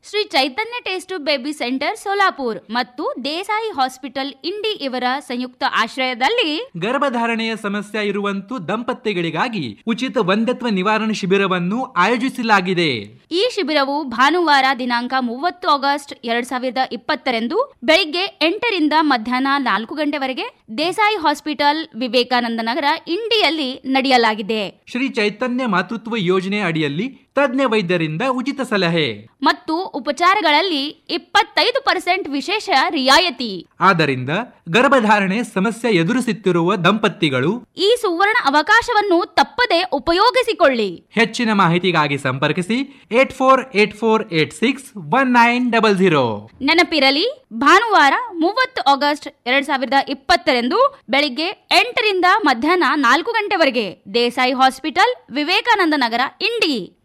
Shri Chaitanya test baby centre Solapur ಮತ್ತು Desai hospital ಇಂಡಿ ಇವರ ಸಂಯುಕ್ತ ಆಶ್ರಯದಲ್ಲಿ ಗರ್ಭಧಾರಣೆಯ ಸಮಸ್ಯೆ ಇರುವಂತೂ ದಂಪತಿಗಳಿಗಾಗಿ ಉಚಿತ ಒಂದತ್ವ ನಿವಾರಣೆ ಶಿಬಿರವನ್ನು ಆಯೋಜಿಸಲಾಗಿದೆ ಈ ಶಿಬಿರವು ಭಾನುವಾರ ದಿನಾಂಕ ಮೂವತ್ತು ಆಗಸ್ಟ್ ಎರಡ್ ಸಾವಿರದ ಇಪ್ಪತ್ತರಂದು ಬೆಳಿಗ್ಗೆ ಎಂಟರಿಂದ ಮಧ್ಯಾಹ್ನ ನಾಲ್ಕು ಗಂಟೆವರೆಗೆ ದೇಸಾಯಿ ಹಾಸ್ಪಿಟಲ್ ವಿವೇಕಾನಂದ ನಗರ ಇಂಡಿಯಲ್ಲಿ ನಡೆಯಲಾಗಿದೆ ಶ್ರೀ ಚೈತನ್ಯ ಮಾತೃತ್ವ ಯೋಜನೆ ಅಡಿಯಲ್ಲಿ ತಜ್ಞ ವೈದ್ಯರಿಂದ ಉಚಿತ ಸಲಹೆ ಮತ್ತು ಉಪಚಾರಗಳಲ್ಲಿ ಇಪ್ಪತ್ತೈದು ಪರ್ಸೆಂಟ್ ವಿಶೇಷ ರಿಯಾಯಿತಿ ಆದ್ದರಿಂದ ಗರ್ಭಧಾರಣೆ ಸಮಸ್ಯೆ ಎದುರಿಸುತ್ತಿರುವ ದಂಪತಿಗಳು ಈ ಸುವರ್ಣ ಅವಕಾಶವನ್ನು ತಪ್ಪದೆ ಉಪಯೋಗಿಸಿಕೊಳ್ಳಿ ಹೆಚ್ಚಿನ ಮಾಹಿತಿಗಾಗಿ ಸಂಪರ್ಕಿಸಿ eight four eight four eight six one nine double zero ನೆನಪಿರಲಿ ಭಾನುವಾರ ಮೂವತ್ತು ಆಗಸ್ಟ್ ಎರಡ್ ಸಾವಿರದ ಇಪ್ಪತ್ತರಂದು ಬೆಳಿಗ್ಗೆ ಎಂಟರಿಂದ ಮಧ್ಯಾಹ್ನ ನಾಲ್ಕು ಗಂಟೆವರೆಗೆ ದೇಸಾಯಿ ಹಾಸ್ಪಿಟಲ್ ವಿವೇಕಾನಂದ ನಗರ ಇಂಡಿ